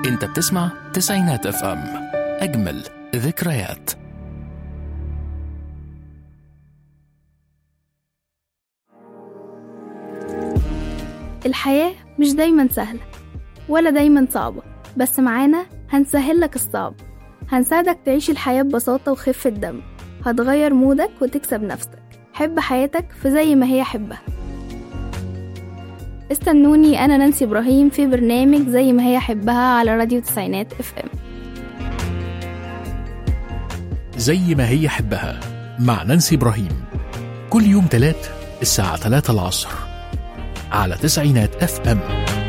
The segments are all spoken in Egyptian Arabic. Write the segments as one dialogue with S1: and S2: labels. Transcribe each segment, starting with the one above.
S1: انت بتسمع تسعينات اف ام اجمل ذكريات
S2: الحياة مش دايما سهلة ولا دايما صعبة بس معانا هنسهل لك الصعب هنساعدك تعيش الحياة ببساطة وخفة دم هتغير مودك وتكسب نفسك حب حياتك في زي ما هي حبها استنوني أنا نانسي إبراهيم في برنامج زي ما هي حبها على راديو تسعينات اف ام
S1: زي ما هي حبها مع نانسي إبراهيم كل يوم تلات الساعة 3 العصر على تسعينات اف ام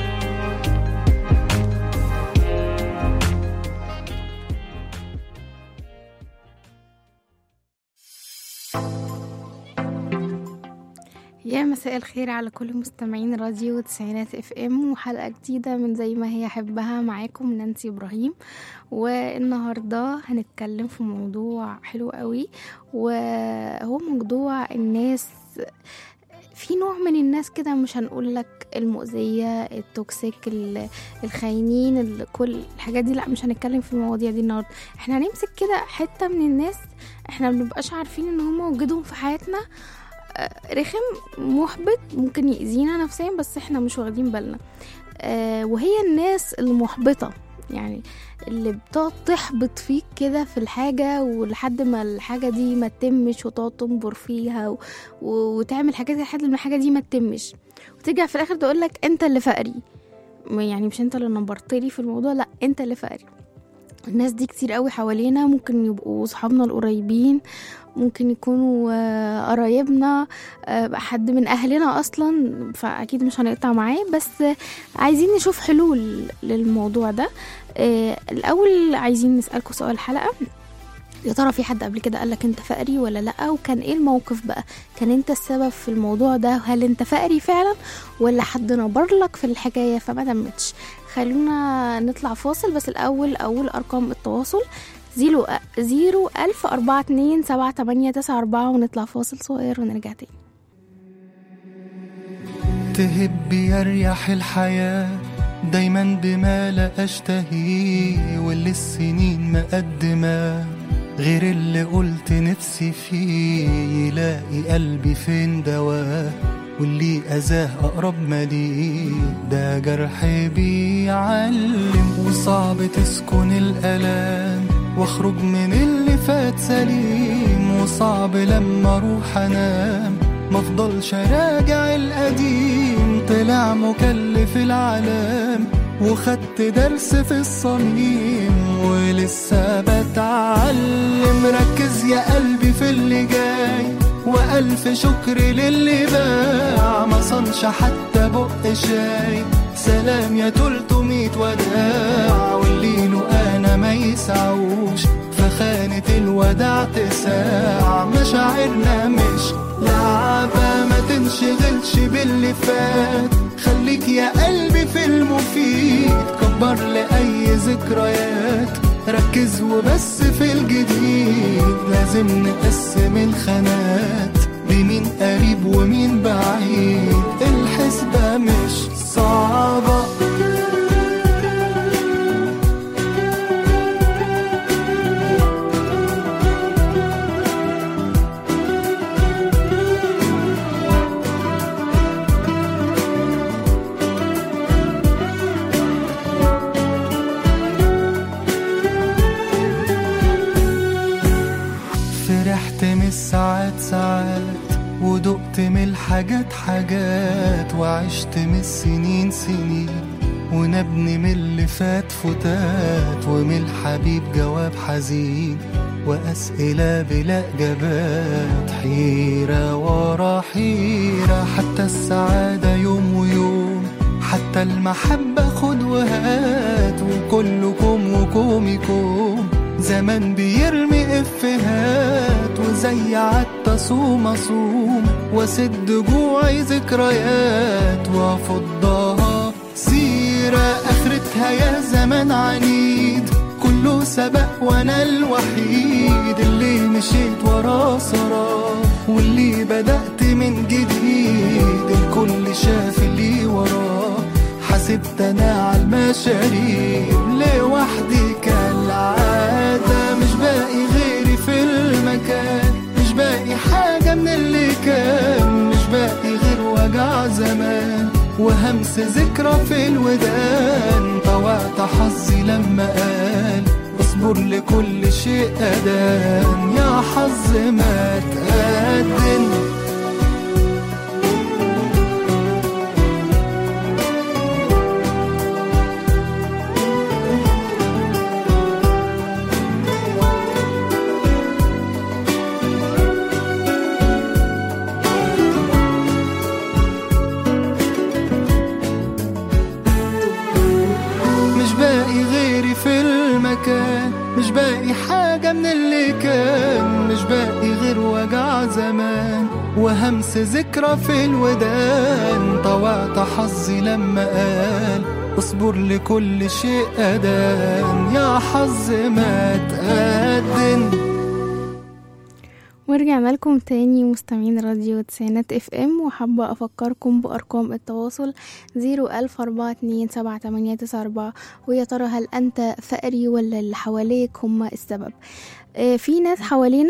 S2: يا مساء الخير على كل مستمعين راديو تسعينات اف ام وحلقة جديدة من زي ما هي حبها معاكم نانسي ابراهيم والنهاردة هنتكلم في موضوع حلو قوي وهو موضوع الناس في نوع من الناس كده مش هنقول لك المؤذية التوكسيك ال- الخاينين ال- كل الحاجات دي لا مش هنتكلم في المواضيع دي النهارده احنا هنمسك كده حتة من الناس احنا مبنبقاش عارفين ان هم وجودهم في حياتنا رخم محبط ممكن يأذينا نفسيا بس احنا مش واخدين بالنا آه وهي الناس المحبطة يعني اللي بتقعد تحبط فيك كده في الحاجة ولحد ما الحاجة دي ما تتمش وتقعد تنبر فيها و... و... وتعمل حاجات لحد ما الحاجة دي ما تتمش وترجع في الآخر تقولك انت اللي فقري يعني مش انت اللي نبرتلي في الموضوع لا انت اللي فقري الناس دي كتير قوي حوالينا ممكن يبقوا صحابنا القريبين ممكن يكونوا آه، قرايبنا آه، حد من اهلنا اصلا فاكيد مش هنقطع معاه بس آه، عايزين نشوف حلول للموضوع ده آه، الاول عايزين نسالكم سؤال الحلقه يا ترى في حد قبل كده قالك انت فقري ولا لا وكان ايه الموقف بقى كان انت السبب في الموضوع ده هل انت فقري فعلا ولا حد نبرلك في الحكايه فما دمتش خلونا نطلع فاصل بس الاول اول ارقام التواصل زيرو زيرو ألف أربعة اتنين سبعة تمانية تسعة أربعة ونطلع فاصل صغير ونرجع تاني
S3: تهب يريح الحياة دايما بما لا أشتهيه واللي السنين مقدمة غير اللي قلت نفسي فيه يلاقي قلبي فين دواه واللي أذاه أقرب ما ليه ده جرح بيعلم وصعب تسكن الألام واخرج من اللي فات سليم وصعب لما اروح انام مفضلش راجع القديم طلع مكلف العالم وخدت درس في الصميم ولسه بتعلم ركز يا قلبي في اللي جاي وألف شكر للي باع ما صنش حتى بق شاي سلام يا تلتمية وداع واللي له أنا ما يسعوش فخانة الوداع تساع مشاعرنا مش لعبة ما تنشغلش باللي فات خليك يا قلبي في المفيد كبر لأي ذكريات ركز وبس في الجديد لازم نقسم الخانات بمين قريب ومين بعيد الحسبة مش صعبة فرحت من الساعات ساعات ودقت من الحاجات حاجات وعشت من السنين سنين ونبني من اللي فات فتات ومن الحبيب جواب حزين وأسئلة بلا إجابات حيرة ورا حيرة حتى السعادة يوم ويوم حتى المحبة خد وهات وكلكم وكومكم زمان بيرمي افهات وزي عدت صوم اصوم واسد جوعي ذكريات وافضها سيرة اخرتها يا زمان عنيد كله سبق وانا الوحيد اللي مشيت وراه سراه واللي بدأت من جديد الكل شاف اللي وراه حسبت انا على المشاريب لوحدي كالعادة مش باقي غيري في المكان مش باقي حاجة من اللي كان مش باقي غير وجع زمان وهمس ذكرى في الودان طوعت حظي لما قال اصبر لكل شيء أدان يا حظ ما تقدم مش باقي غيري في المكان مش باقي حاجة من اللي كان مش باقي غير وجع زمان وهمس ذكرى في الودان طوعت حظي لما قال اصبر لكل شيء أدان يا حظ ما تقدم
S2: ورجعنا لكم تاني مستمعين راديو تسعينات اف ام وحابة افكركم بارقام التواصل زيرو الف اربعة اتنين سبعة تمانية تسعة اربعة ويا ترى هل انت فقري ولا اللي حواليك هما السبب آه، في ناس حوالينا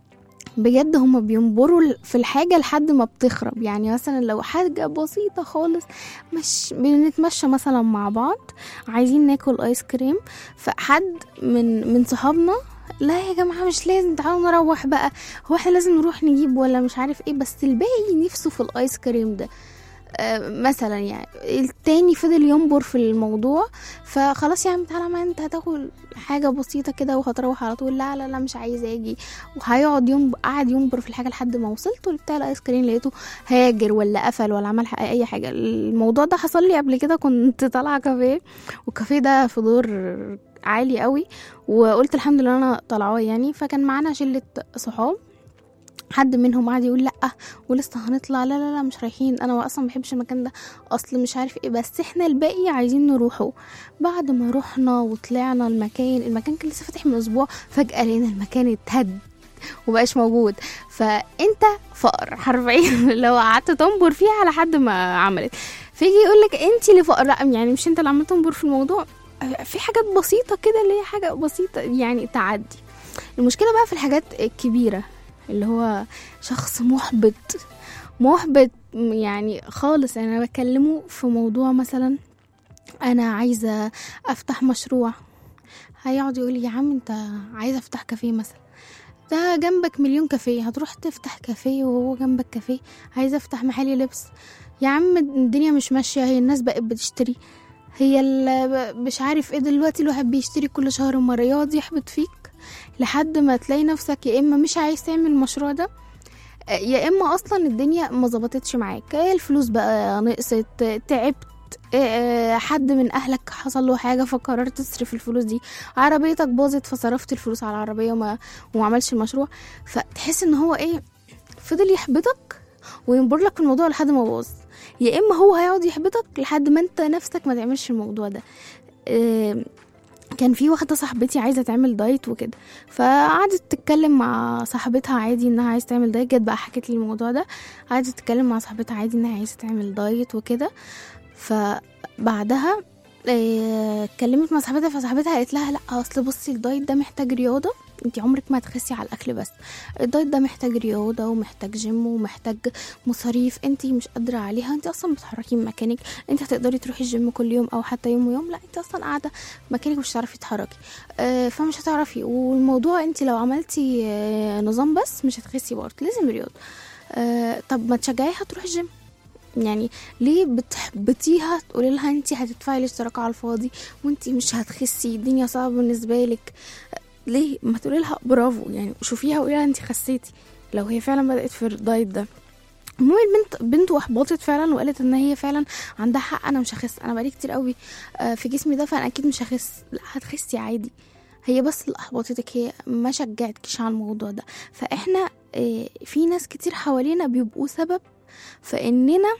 S2: بجد هما بينبروا في الحاجة لحد ما بتخرب يعني مثلا لو حاجة بسيطة خالص مش بنتمشى مثلا مع بعض عايزين ناكل ايس كريم فحد من من صحابنا لا يا جماعة مش لازم تعالوا نروح بقى هو احنا لازم نروح نجيب ولا مش عارف ايه بس الباقي نفسه في الايس كريم ده آه، مثلا يعني التاني فضل ينبر في الموضوع فخلاص يا عم تعالى ما انت هتاكل حاجة بسيطة كده وهتروح على طول لا لا لا مش عايزة اجي وهيقعد ينب... قعد ينبر في الحاجة لحد ما وصلت بتاع الايس كريم لقيته هاجر ولا قفل ولا عمل ح- اي حاجة الموضوع ده حصل لي قبل كده كنت طالعة كافيه والكافيه ده في دور عالي قوي وقلت الحمد لله انا طالعاه يعني فكان معانا شلة صحاب حد منهم قعد يقول لا ولسه هنطلع لا لا لا مش رايحين انا اصلا ما بحبش المكان ده اصل مش عارف ايه بس احنا الباقي عايزين نروحه بعد ما رحنا وطلعنا المكان المكان كان لسه فاتح من اسبوع فجاه لقينا المكان اتهد وبقاش موجود فانت فقر حرفيا لو قعدت تنبر فيها لحد ما عملت فيجي يقول لك انت اللي فقر لا يعني مش انت اللي عمال تنبر في الموضوع في حاجات بسيطه كده اللي هي حاجه بسيطه يعني تعدي المشكله بقى في الحاجات الكبيره اللي هو شخص محبط محبط يعني خالص انا بكلمه في موضوع مثلا انا عايزه افتح مشروع هيقعد يقول لي يا عم انت عايزه افتح كافيه مثلا ده جنبك مليون كافيه هتروح تفتح كافيه وهو جنبك كافيه عايزه افتح محل لبس يا عم الدنيا مش ماشيه هي الناس بقت بتشتري هي ال- مش عارف ايه دلوقتي الواحد بيشتري كل شهر مرة يقعد يحبط فيك لحد ما تلاقي نفسك يا اما مش عايز تعمل المشروع ده يا اما اصلا الدنيا ما ظبطتش معاك الفلوس بقى نقصت تعبت آه، حد من اهلك حصل له حاجه فقررت تصرف الفلوس دي عربيتك باظت فصرفت الفلوس على العربيه وما وما عملش المشروع فتحس ان هو ايه فضل يحبطك وينبر لك في الموضوع لحد ما باظ يا اما هو هيقعد يحبطك لحد ما انت نفسك ما تعملش الموضوع ده آه، كان في واحده صاحبتي عايزه تعمل دايت وكده فقعدت تتكلم مع صاحبتها عادي انها عايزه تعمل دايت جت بقى حكت لي الموضوع ده قعدت تتكلم مع صاحبتها عادي انها عايزه تعمل دايت وكده فبعدها آه، اتكلمت مع صاحبتها فصاحبتها قالت لها لا اصل بصي الدايت ده محتاج رياضه انت عمرك ما هتخسي على الاكل بس الدايت ده محتاج رياضه ومحتاج جيم ومحتاج مصاريف انت مش قادره عليها انت اصلا بتحركي من مكانك انت هتقدري تروحي الجيم كل يوم او حتى يوم ويوم لا انت اصلا قاعده مكانك مش هتعرفي تتحركي آه، فمش هتعرفي والموضوع انت لو عملتي آه، نظام بس مش هتخسي برضه لازم رياضه آه، طب ما تشجعيها تروح الجيم يعني ليه بتحبطيها تقولي لها انت هتدفعي الاشتراك على الفاضي وانت مش هتخسي الدنيا صعبه بالنسبه لك ليه ما تقولي لها برافو يعني شوفيها وقولي لها انت خسيتي لو هي فعلا بدات في الدايت ده المهم البنت بنته احبطت فعلا وقالت ان هي فعلا عندها حق انا مش هخس انا بقالي كتير قوي آه، في جسمي ده فانا اكيد مش هخس لا هتخسي عادي هي بس اللي احبطتك هي ما شجعتكيش على الموضوع ده فاحنا آه، في ناس كتير حوالينا بيبقوا سبب فاننا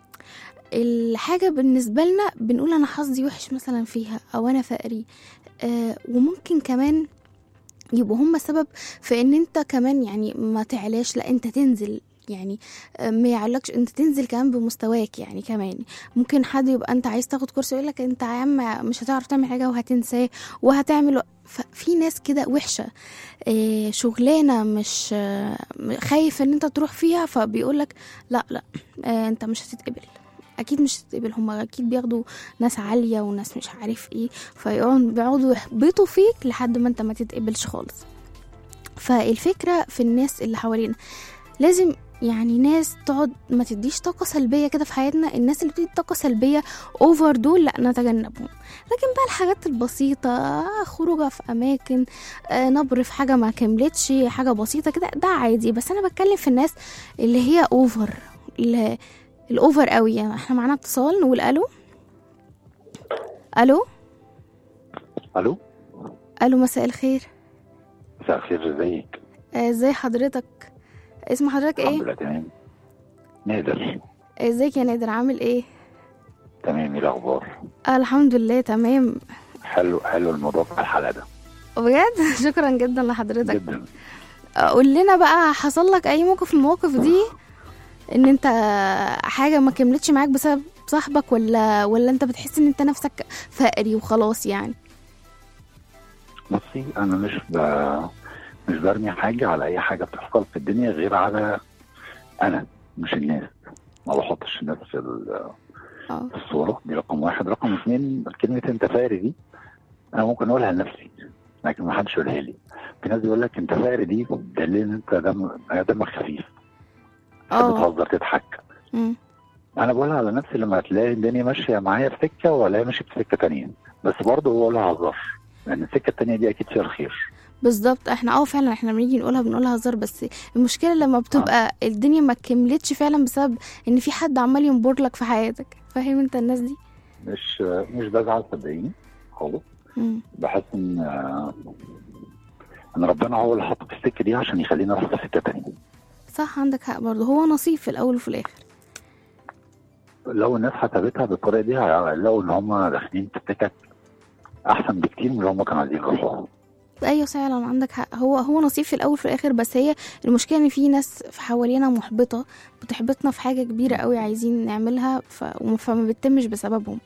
S2: الحاجة بالنسبة لنا بنقول أنا حظي وحش مثلا فيها أو أنا فقري آه وممكن كمان يبقوا هم سبب في ان انت كمان يعني ما تعلاش لا انت تنزل يعني آه، ما يعلقش انت تنزل كمان بمستواك يعني كمان ممكن حد يبقى انت عايز تاخد كورس يقول لك انت يا عم مش هتعرف تعمل حاجه وهتنساه وهتعمل ففي ناس كده وحشه آه، شغلانه مش آه، خايف ان انت تروح فيها فبيقول لك لا لا آه، انت مش هتتقبل اكيد مش هتتقبل هم اكيد بياخدوا ناس عاليه وناس مش عارف ايه فيقعدوا بيقعدوا يحبطوا فيك لحد ما انت ما تتقبلش خالص فالفكره في الناس اللي حوالينا لازم يعني ناس تقعد ما تديش طاقة سلبية كده في حياتنا الناس اللي بتدي طاقة سلبية اوفر دول لا نتجنبهم لكن بقى الحاجات البسيطة آه، خروجة في أماكن آه، نبر في حاجة ما كملتش حاجة بسيطة كده ده عادي بس أنا بتكلم في الناس اللي هي اوفر اللي الاوفر قوي يعني احنا معانا اتصال نقول الو الو
S4: الو
S2: الو مساء الخير
S4: مساء الخير ازيك
S2: آه، ازاي حضرتك اسم حضرتك
S4: الحمد
S2: ايه
S4: لله تمام نادر
S2: ازيك يا نادر عامل ايه
S4: تمام ايه الاخبار
S2: آه الحمد لله تمام
S4: حلو حلو الموضوع بتاع الحلقه ده
S2: بجد شكرا جدا لحضرتك
S4: جدا
S2: آه، قول لنا بقى حصل لك اي موقف من المواقف دي ان انت حاجه ما كملتش معاك بسبب صاحبك ولا ولا انت بتحس ان انت نفسك فقري وخلاص يعني
S4: بصي انا مش ب... مش برمي حاجه على اي حاجه بتحصل في الدنيا غير على انا مش الناس ما بحطش الناس في ال-
S2: اه
S4: في الصوره دي رقم واحد رقم اثنين كلمه انت فقري دي انا ممكن اقولها لنفسي لكن ما حدش يقولها لي في ناس بيقول لك انت فقري دي دليل ان انت دم دمك خفيف
S2: اه
S4: بتهزر تضحك
S2: مم.
S4: انا بقولها على نفسي لما تلاقي الدنيا ماشيه معايا في سكه ولا ماشيه في سكه تانية بس برضه بقولها هزار لان السكه التانية دي اكيد فيها الخير
S2: بالظبط احنا اه فعلا احنا بنيجي نقولها بنقولها هزار بس المشكله لما بتبقى الدنيا ما كملتش فعلا بسبب ان في حد عمال ينبر لك في حياتك فاهم انت الناس دي
S4: مش مش بزعل صدقيني خالص
S2: مم.
S4: بحس ان ان ربنا هو اللي حط في السكه دي عشان يخلينا نروح في سكه تانية
S2: صح عندك حق برضه هو نصيب في الاول وفي الاخر
S4: لو الناس حسبتها بالطريقه دي هيلاقوا ان هم داخلين في سكك احسن بكتير من اللي هم كانوا عايزين يروحوها
S2: ايوه فعلا عندك حق هو هو نصيب في الاول وفي الاخر بس هي المشكله ان في ناس في حوالينا محبطه بتحبطنا في حاجه كبيره قوي عايزين نعملها ف... وما- فما بتتمش بسببهم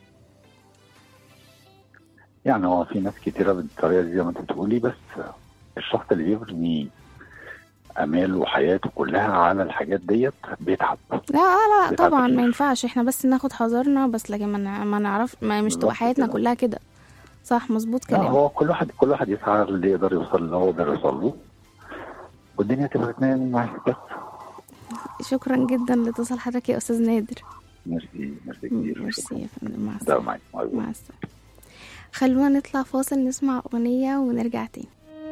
S4: يعني هو في ناس كتيره بالطريقه دي زي ما انت بتقولي بس الشخص اللي بيبني اماله وحياته كلها على الحاجات ديت بيتعب
S2: لا لا لا
S4: بتاعت
S2: طبعا ما
S4: كتير.
S2: ينفعش احنا بس ناخد حذرنا بس لكن ما نع- ما نعرف ما مش تبقى
S4: بالظبط
S2: حياتنا
S4: كده.
S2: كلها كده صح مظبوط
S4: لا
S2: كلام
S4: هو كل واحد كل واحد يسعى اللي يقدر يوصل اللي هو يقدر يوصل له والدنيا تبقى اتنين معاك بس
S2: شكرا جدا لاتصال حضرتك يا استاذ نادر
S4: ميرسي ميرسي كتير
S2: ميرسي يا فندم مع
S4: ده
S2: السلامه
S4: معاك باي باي.
S2: مع السلامه خلونا نطلع فاصل نسمع اغنيه ونرجع تاني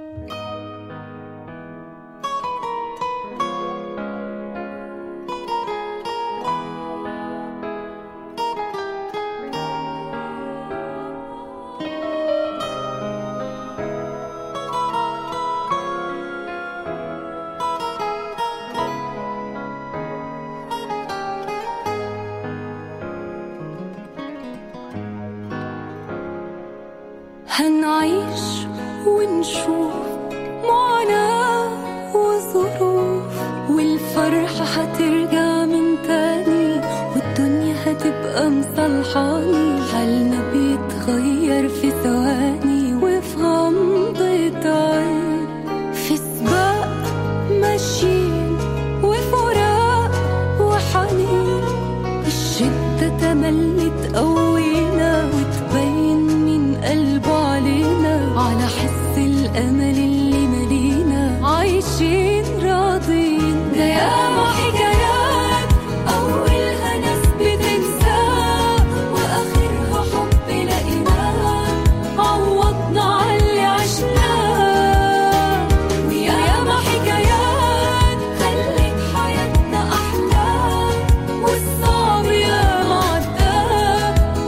S5: هنعيش ونشوف معاناة وظروف والفرحة هترجع من تاني والدنيا هتبقى مصالحاني حالنا بيتغير في ثواني وفي غمضة عين في سباق ماشيين وفراق وحنين الشدة تملي تقوينا وتبين من قلبه علينا على حس الأمل اللي ملينا عايشين راضين ده ياما حكايات أولها ناس بتنساه وآخرها حب لقيناه عوضنا على اللي عشناه وياما حكايات خلت حياتنا أحلى والصعب يا عدى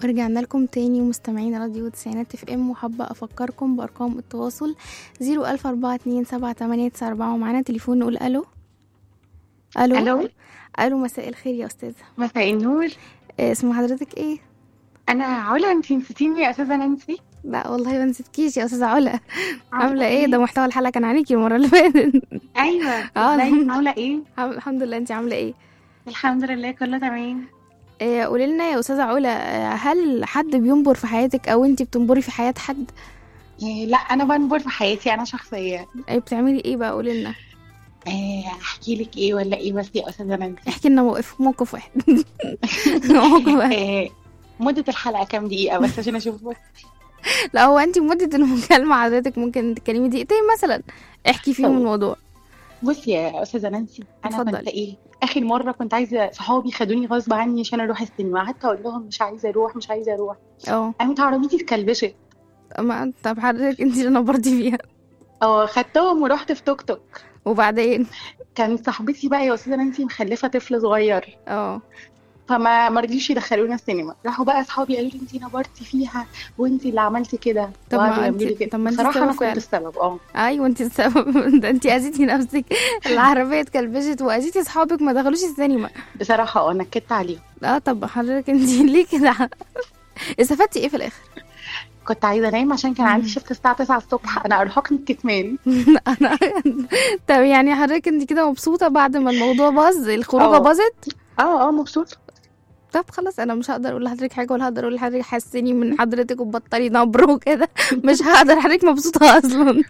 S2: ورجعنا لكم تاني مستمعين راديو تسعينات اف ام وحابة افكركم بارقام التواصل زيرو الف اربعة اتنين سبعة تمانية تسعة اربعة ومعانا تليفون نقول الو الو
S6: الو
S2: الو مساء الخير يا استاذة
S6: مساء النور
S2: إيه اسم حضرتك ايه
S6: انا علا انتي نسيتيني يا استاذه نانسي
S2: لا والله ما نسيتكيش يا استاذة علا عاملة ايه ده محتوى الحلقة كان عليكي المرة اللي فاتت
S6: ايوه
S2: آه.
S6: ازيك عامله ايه
S2: عم- الحمد لله انت عاملة ايه
S6: الحمد لله كله تمام
S2: إيه قولي لنا يا استاذة علا آه، هل حد بينبر في حياتك او انت بتنبري في حياة حد
S6: إيه لا انا بنبر في حياتي انا شخصيا
S2: إيه بتعملي ايه بقى قولي لنا
S6: إيه احكي لك ايه ولا ايه بس يا استاذه نانسي
S2: احكي لنا موقف موقف واحد موقف واحد
S6: إيه مده الحلقه كام دقيقه بس عشان اشوف بس
S2: لا هو انت مدة المكالمة حضرتك ممكن تتكلمي دقيقتين مثلا احكي فيهم
S6: طب.
S2: الموضوع
S6: بصي يا استاذه نانسي انا
S2: اتفضلي.
S6: كنت ايه اخر مره كنت عايزه صحابي خدوني غصب عني عشان اروح السينما قعدت اقول لهم مش عايزه اروح مش عايزه اروح
S2: اه
S6: قامت عربيتي اتكلبشت
S2: ما طب حضرتك انت اللي نبرتي فيها
S6: اه خدتهم ورحت في توك توك
S2: وبعدين
S6: كانت صاحبتي بقى يا استاذه نانسي مخلفه طفل صغير
S2: اه
S6: فما ما رضيوش يدخلونا السينما راحوا بقى اصحابي قالوا لي انتي نبرتي فيها وانتي اللي عملتي كده
S2: طب ما
S6: وقعدوا
S2: انتي-
S6: يعملوا لي كده
S2: طب ما انتي
S6: بصراحه انا
S2: السبب
S6: كنت
S2: فعلا.
S6: السبب اه
S2: ايوه انت السبب ده انت اذيتي نفسك العربية اتكلبشت واذيتي اصحابك ما دخلوش السينما
S6: بصراحه اه نكدت عليهم
S2: اه طب حضرتك انت ليه كده استفدتي ايه في الاخر
S6: كنت عايزه انام عشان كان عندي شفت الساعه 9 الصبح انا ارهقني الكتمان
S2: انا طب يعني حضرتك انت كده مبسوطة بعد ما الموضوع باظ الخروجة
S6: اه.
S2: باظت
S6: اه اه مبسوطه
S2: طب خلاص انا مش هقدر اقول لحضرتك حاجه ولا هقدر اقول لحضرتك حسني من حضرتك وبطلي نبر وكده مش هقدر حضرتك مبسوطه اصلا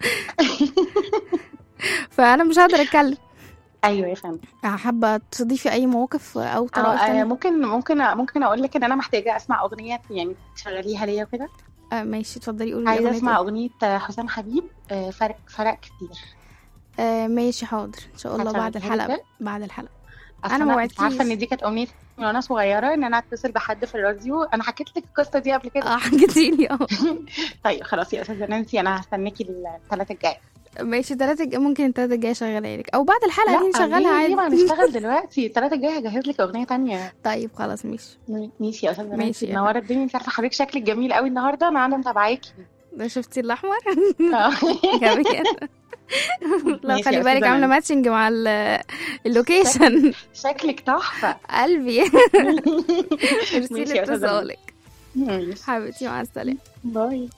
S2: فانا مش هقدر اتكلم
S6: ايوه يا فندم
S2: حابه تضيفي اي مواقف او
S6: اه
S2: طرائف
S6: آه،
S2: تانية
S6: ممكن ممكن ممكن اقول لك ان انا محتاجه اسمع اغنيه يعني تشغليها ليا وكده
S2: آه ماشي اتفضلي قولي
S6: عايزه
S2: أغنية
S6: اسمع
S2: إيه؟
S6: اغنيه حسام حبيب آه، فرق فرق كتير
S2: آه ماشي حاضر ان شاء الله بعد
S6: هتشغليها
S2: الحلقه
S6: لي
S2: بعد الحلقه
S6: أصل
S2: أنا ما
S6: مش
S2: وعدتكيش.
S6: عارفه ان دي كانت امنيتي من وانا صغيره ان انا اتصل بحد في الراديو انا حكيت لك القصه دي قبل كده
S2: اه حكيتي لي اه
S6: طيب خلاص يا استاذه نانسي انا هستناكي الثلاثه الجايه
S2: ماشي تلاتة ممكن التلاتة الجاية شغالها لك او بعد الحلقه دي
S6: لا
S2: نشغلها
S6: ليه- ليه ما
S2: عادي
S6: نشتغل دلوقتي الثلاثه الجايه هجهز لك اغنيه تانية
S2: طيب خلاص ماشي
S6: ماشي يا استاذه
S2: ماشي
S6: نانسي
S2: يا
S6: منوره الدنيا انت عارفه حضرتك شكلك جميل قوي النهارده انا قاعده متابعاكي
S2: ده شفتي الاحمر
S6: آه.
S2: جميل لو
S6: ماشي
S2: خلي
S6: يا
S2: بالك
S6: أستاذة
S2: عامله
S6: نانسي.
S2: ماتشنج مع ال- اللوكيشن
S6: شكلك تحفه
S2: قلبي ميرسي
S6: ماشي يا أستاذة
S2: لاتصالك
S6: ماشي.
S2: حبيبتي مع السلامه
S6: باي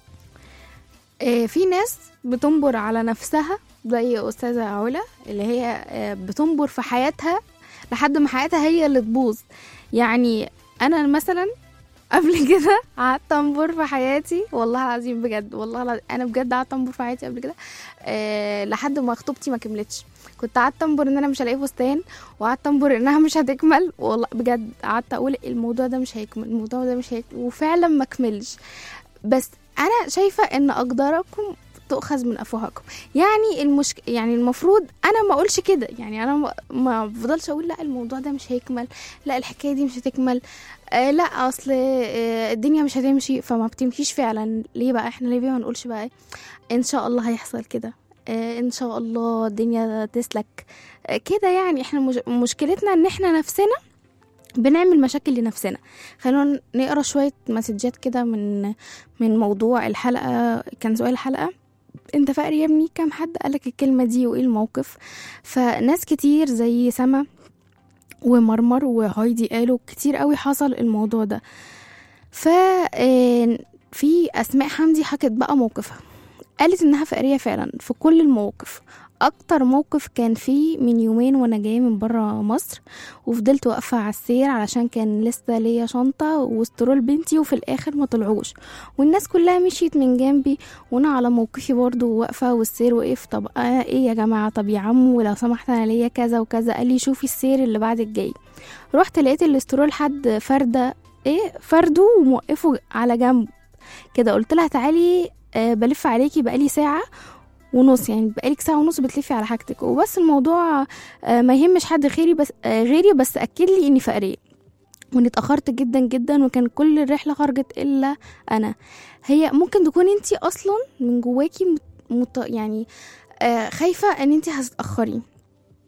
S2: آه، في ناس بتنبر على نفسها زي أستاذة علا اللي هي آه، بتنبر في حياتها لحد ما حياتها هي اللي تبوظ يعني أنا مثلا قبل كده قعدت انبر في حياتي والله العظيم بجد والله العظيم انا بجد قعدت انبر في حياتي قبل كده أه لحد ما خطوبتي ما كملتش كنت قعدت انبر ان انا مش هلاقي فستان وقعدت انبر انها مش هتكمل والله بجد قعدت اقول الموضوع ده مش هيكمل الموضوع ده مش هيكمل وفعلا ما كملش بس انا شايفه ان اقداركم تؤخذ من افواهكم يعني المشك... يعني المفروض انا ما اقولش كده يعني انا ما- ما بفضلش اقول لا الموضوع ده مش هيكمل لا الحكايه دي مش هتكمل آه لا اصل آه الدنيا مش هتمشي فما بتمشيش فعلا ليه بقى احنا ليه بقى ما نقولش بقى إيه؟ ان شاء الله هيحصل كده آه ان شاء الله الدنيا تسلك آه كده يعني احنا مش... مشكلتنا ان احنا نفسنا بنعمل مشاكل لنفسنا خلونا نقرا شويه مسجات كده من من موضوع الحلقه كان سؤال الحلقه انت فقري يا ابني كام حد قالك الكلمه دي وايه الموقف فناس كتير زي سما ومرمر وهايدي قالوا كتير قوي حصل الموضوع ده ف آه، في اسماء حمدي حكت بقى موقفها قالت انها فقريه فعلا في كل المواقف اكتر موقف كان فيه من يومين وانا جايه من برا مصر وفضلت واقفه على السير علشان كان لسه ليا شنطه وسترول بنتي وفي الاخر ما طلعوش والناس كلها مشيت من جنبي وانا على موقفي برضو واقفه والسير وقف طب آه ايه يا جماعه طب يا عم ولو سمحت انا ليا كذا وكذا قال لي شوفي السير اللي بعد الجاي رحت لقيت الاسترول حد فرده ايه فرده وموقفه على جنب كده قلت لها تعالي آه بلف عليكي بقالي ساعه ونص يعني بقالك ساعه ونص بتلفي على حاجتك وبس الموضوع آه ما يهمش حد غيري بس آه غيري بس اكد لي اني فقريه واني اتاخرت جدا جدا وكان كل الرحله خرجت الا انا هي ممكن تكون انتي اصلا من جواكي مت... مت... يعني آه خايفه ان انتي هتتاخري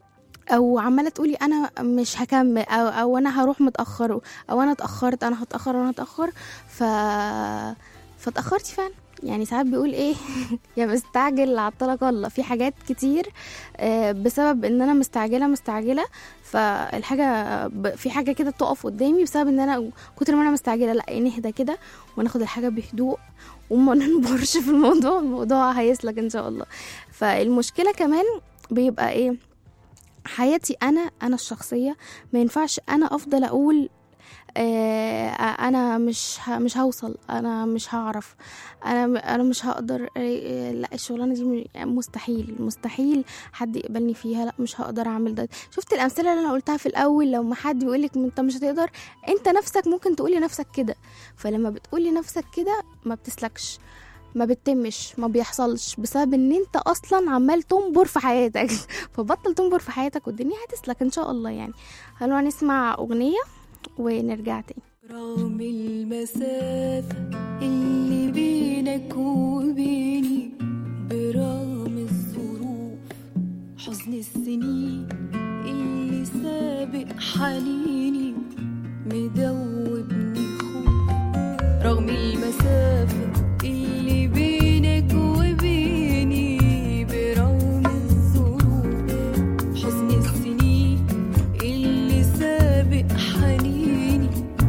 S2: او عماله تقولي انا مش هكمل او او انا هروح متاخر او انا اتاخرت انا هتاخر انا هتاخر ف فاتاخرتي فعلا يعني ساعات بيقول ايه يا مستعجل عطلك الله في حاجات كتير آه، بسبب ان انا مستعجله مستعجله فالحاجه ب- في حاجه كده تقف قدامي بسبب ان انا كتر ما انا مستعجله لا نهدى كده وناخد الحاجه بهدوء وما ننبرش في الموضوع الموضوع هيسلك ان شاء الله فالمشكله كمان بيبقى ايه حياتي انا انا الشخصيه ما ينفعش انا افضل اقول آه انا مش ه- مش هوصل انا مش هعرف انا انا مش هقدر آه، لا الشغلانه دي م- مستحيل مستحيل حد يقبلني فيها لا مش هقدر اعمل ده شفت الامثله اللي انا قلتها في الاول لو ما حد يقولك انت مش هتقدر انت نفسك ممكن تقولي نفسك كده فلما بتقولي نفسك كده ما بتسلكش ما بتتمش ما بيحصلش بسبب ان انت اصلا عمال تنبر في حياتك فبطل تنبر في حياتك والدنيا هتسلك ان شاء الله يعني خلونا نسمع اغنيه ونرجع تاني
S5: رغم المسافة اللي بينك وبيني برغم الظروف حزن السنين اللي سابق حنيني مدوبني خوف رغم المسافة اللي بينك وبيني برغم الظروف حزن السنين اللي سابق حنيني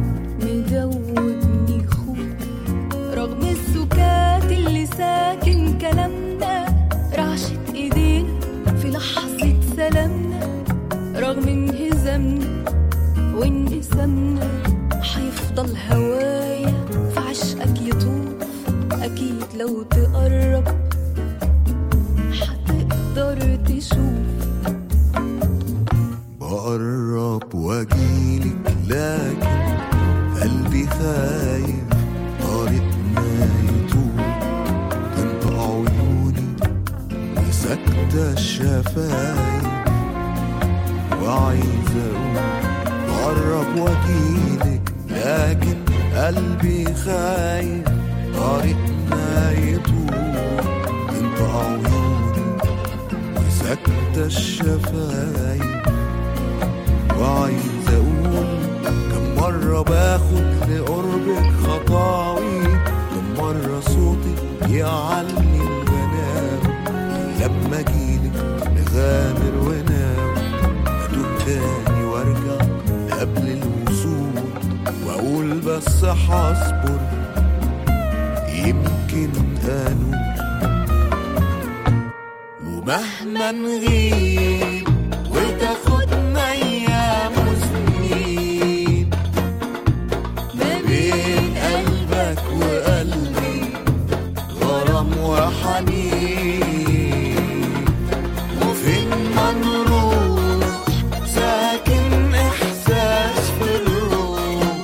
S5: مدوبني خوف رغم السكات اللي ساكن كلامنا رعشة ايدينا في لحظة سلامنا رغم انهزامنا وانقسامنا هيفضل هوايا في عشقك يطوف اكيد لو تقرب هتقدر تشوف
S3: بقرب واجيلك لكن قلبي خايف طريقنا يطول تنطق عيوني وساكتة الشفايف وعايز اقول بقرب واجيلك لكن قلبي خايف طريقنا يطول تنطق عيوني وساكتة الشفايف وعايز اقول كم مرة باخد لقربك خطاوي كم مرة صوتي يعلي الغناوي لما اجيلك نغامر وناوي اتوب تاني وارجع قبل الوصول واقول بس هصبر يمكن انول ومهما نغيب وتاخدنا ايام وسنين ما بين قلبك وقلبي غرام وحنين وفين ما نروح ساكن احساس في الروح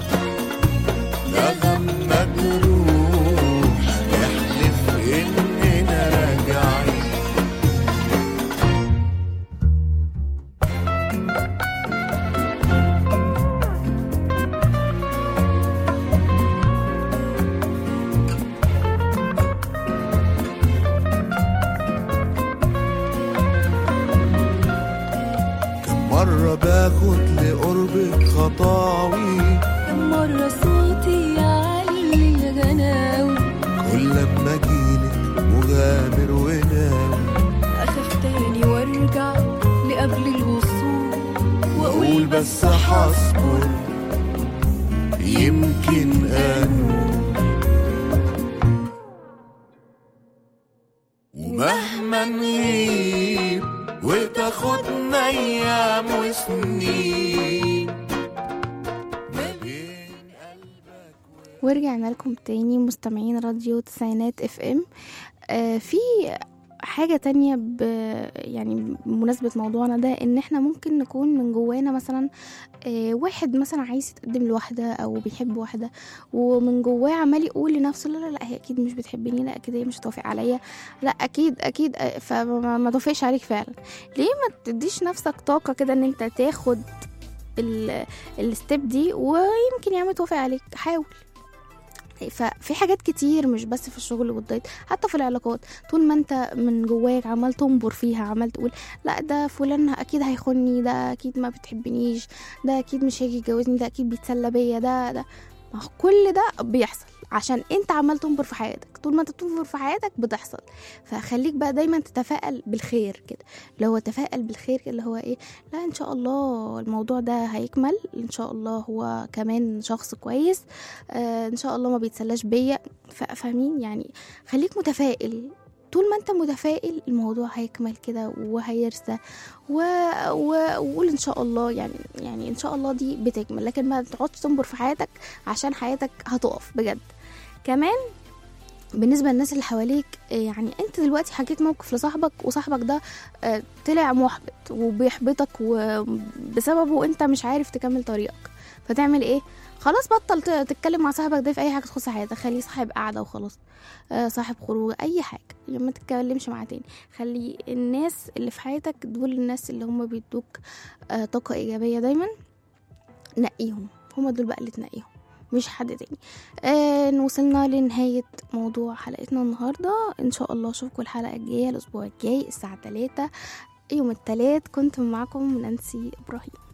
S3: نغم مجروح نحلف اننا راجعين كم مرة باخد لقربك خطاوي
S5: كم مرة صوتي يعلي الغناوي
S3: كل لما اجيلك مغامر وناوي
S5: أخاف تاني وارجع لقبل الوصول
S3: واقول بس هصبر يمكن انول ومهما نغيب وتاخدنا ايام وسنين ما بين قلبك
S2: ورجعنا لكم تاني مستمعين راديو تسعينات اف ام آه في حاجة تانية ب يعني بمناسبة موضوعنا ده ان احنا ممكن نكون من جوانا مثلا آه واحد مثلا عايز يتقدم لواحدة او بيحب واحدة ومن جواه عمال يقول لنفسه لا لا لا هي اكيد مش بتحبني لا اكيد هي مش هتوافق عليا لا اكيد اكيد آه، فما ما توافقش عليك فعلا ليه ما تديش نفسك طاقة كده ان انت تاخد ال- الستيب دي ويمكن يا عم توافق عليك حاول ففي حاجات كتير مش بس في الشغل والدايت حتى في العلاقات طول ما انت من جواك عمال تنبر فيها عمال تقول لا ده فلان اكيد هيخوني ده اكيد ما بتحبنيش ده اكيد مش هيجي يتجوزني ده اكيد بيتسلى بيا ده ده ما هو كل ده بيحصل عشان انت عمال تنبر في حياتك طول ما انت بتنبر في حياتك بتحصل فخليك بقى دايما تتفائل بالخير كده اللي هو تفائل بالخير اللي هو ايه لا ان شاء الله الموضوع ده هيكمل ان شاء الله هو كمان شخص كويس آه ان شاء الله ما بيتسلاش بيا ف- فاهمين يعني خليك متفائل طول ما انت متفائل الموضوع هيكمل كده وهيرسى و... و... وقول ان شاء الله يعني يعني ان شاء الله دي بتكمل لكن ما تقعدش تنبر في حياتك عشان حياتك هتقف بجد كمان بالنسبة للناس اللي حواليك آه، يعني انت دلوقتي حكيت موقف لصاحبك وصاحبك ده آه، طلع محبط وبيحبطك وبسببه انت مش عارف تكمل طريقك فتعمل ايه خلاص بطل ت- تتكلم مع صاحبك ده في اي حاجه تخص حياتك خليه صاحب قعده وخلاص آه، صاحب خروج اي حاجه ما تتكلمش معاه تاني خلي الناس اللي في حياتك دول الناس اللي هم بيدوك آه، طاقه ايجابيه دايما نقيهم هما دول بقى اللي تنقيهم مش حد تاني آه وصلنا لنهاية موضوع حلقتنا النهاردة إن شاء الله أشوفكم الحلقة الجاية الأسبوع الجاي الساعة 3 يوم التلات كنت معكم نانسي إبراهيم